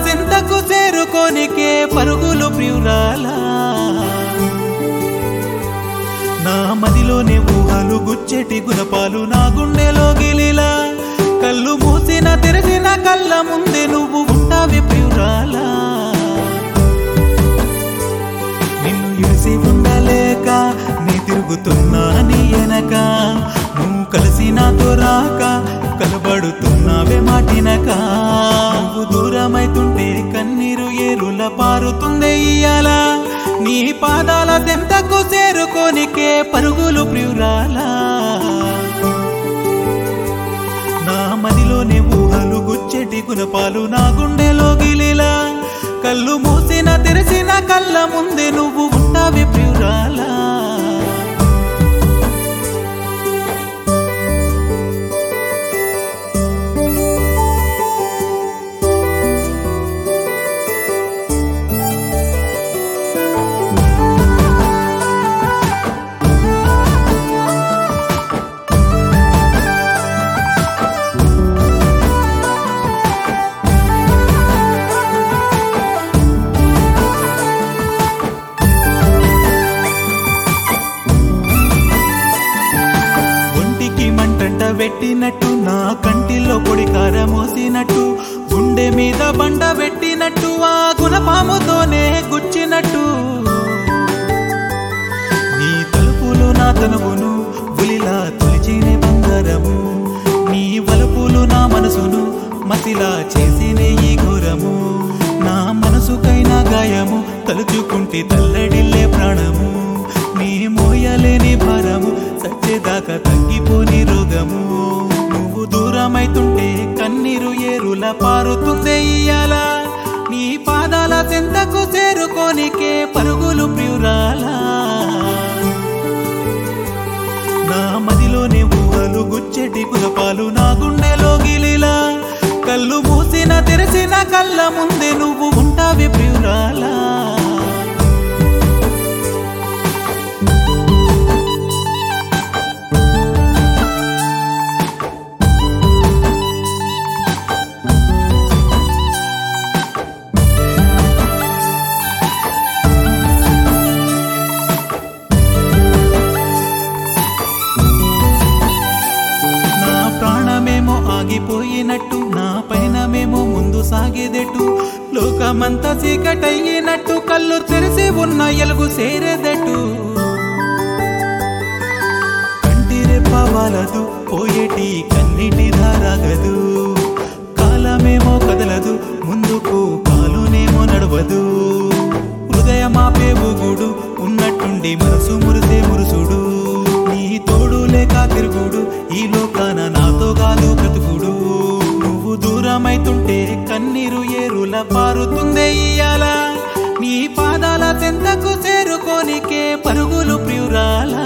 చింతకు చేరుకోనికే పరుగులు ప్రియురాలా నా మదిలోనే ఊహలు గుచ్చెటి గుణపాలు నా గుండెలో గిలిలా కళ్ళు మూసిన తెరిచిన కళ్ళ ముందే నువ్వు ఉంటావి ప్రియురాలా నిన్ను ఇడిసి ఉండలేక నీ తిరుగుతున్నా నీ ఎనక నువ్వు కలిసి నాతో రాక కలబడుతున్నావే మాటినక నువ్వు దూరమైతుంటే కన్నీరు ఏరుల పారుతుందే ఇయ్యాల నీ పాదాల చెంతకు చేరుకోనికే పరుగులు ప్రియురాలా నా మదిలోనే ఊహలు గుచ్చెటి గుణపాలు నా గుండెలో గిలిలా కళ్ళు మూసిన తెరిసిన కళ్ళ ముందే నువ్వు ఉంటావి ప్రియురాలా ఒంటికి మంటంట పెట్టినట్టు నా కంటిలో పొడి కార మోసినట్టు గుండె మీద బండ పెట్టినట్టు ఆ గుణపాముతోనే గుచ్చినట్టు నీ తలుపులు నా తనువును ఉలిలా తొలిచినే బంగారము నీ వలుపులు నా మనసును మసిలా చేసినే ఈ ఘోరము నా మనసుకైనా గాయము తలుచుకుంటే తల్లడిల్లే ప్రాణము నీ మోయలేని భారము సచ్చేదాకా తగ్గిపోని రోగము నువ్వు దూరమైతుంటే కన్నీరు ఏరుల పారుతుందే ఇయ్యాల నీ పాదాల చెంతకు చేరుకోనికే పరుగులు ప్రియురాలా నా మదిలోనే ఊహలు గుచ్చెటి కులపాలు నా గుండెలో గిలిలా కళ్ళు మూసిన తెరిచిన కళ్ళ ముందే నువ్వు ఉంటావి ప్రియురాలా నా ప్రాణమేమో ఆగిపోయినట్టు నా పైనమేమో ముందు సాగేదెట్టు లోకమంతా చీకటయ్యినట్టు కళ్ళు తెరిసి ఉన్న ఎలుగు సేరేదెట్టు కంటిరే పవాలదు పోయేటి కన్నిటి ధారాగదు కాలమేమో కదలదు ముందుకు కాలునేమో నడవదు హృదయమాపే ఊగుడు ఉన్నట్టుండి మనసు మురిసే మురుసుడు నీ తోడు లేక తిరుగుడు ఈ లోకాన నాతో కాదు బ్రతుకుడు నువ్వు దూరమైతుంటే కన్నీరు ఏరుల పారుతుందే ఇయ్యాల నీ పాదాల చెంతకు చేరుకోనికే పరుగులు ప్రియురాలా